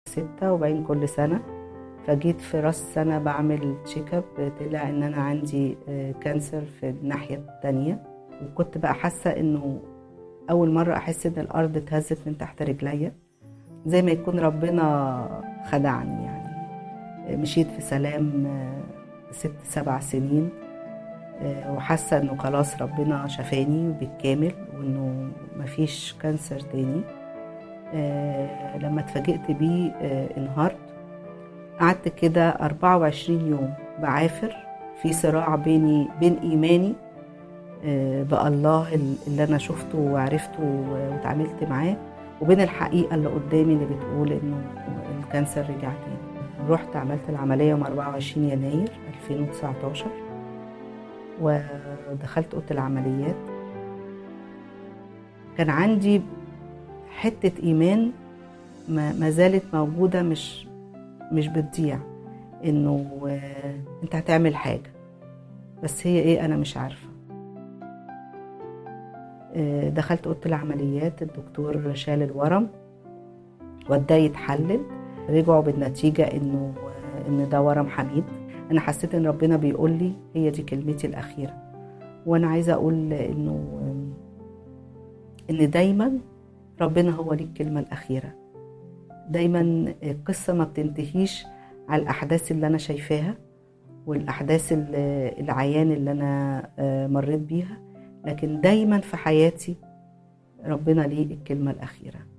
ستة وبعدين كل سنة فجيت في راس سنة بعمل تشيك اب طلع ان انا عندي آه، كانسر في الناحية التانية وكنت بقى حاسة انه اول مرة احس ان الارض اتهزت من تحت رجليا زي ما يكون ربنا خدعني يعني آه، مشيت في سلام آه، ست سبع سنين آه، وحاسة انه خلاص ربنا شفاني بالكامل وانه مفيش كانسر تاني آه، لما اتفاجئت بيه آه، انهارت قعدت كده 24 يوم بعافر في صراع بيني بين ايماني آه، بالله اللي انا شفته وعرفته واتعاملت معاه وبين الحقيقه اللي قدامي اللي بتقول انه الكانسر رجع تاني رحت عملت العمليه يوم 24 يناير 2019 ودخلت اوضه العمليات كان عندي حته ايمان ما ما زالت موجوده مش مش بتضيع انه آه، انت هتعمل حاجه بس هي ايه انا مش عارفه آه، دخلت اوضه العمليات الدكتور شال الورم وداه يتحلل رجعوا بالنتيجه انه آه، ان ده ورم حميد انا حسيت ان ربنا بيقول لي هي دي كلمتي الاخيره وانا عايزه اقول انه آم، ان دايما ربنا هو ليه الكلمه الاخيره دايما القصه ما بتنتهيش على الاحداث اللي انا شايفاها والاحداث ال- العيان اللي انا آه، مريت بيها لكن دايما في حياتي ربنا ليه الكلمه الاخيره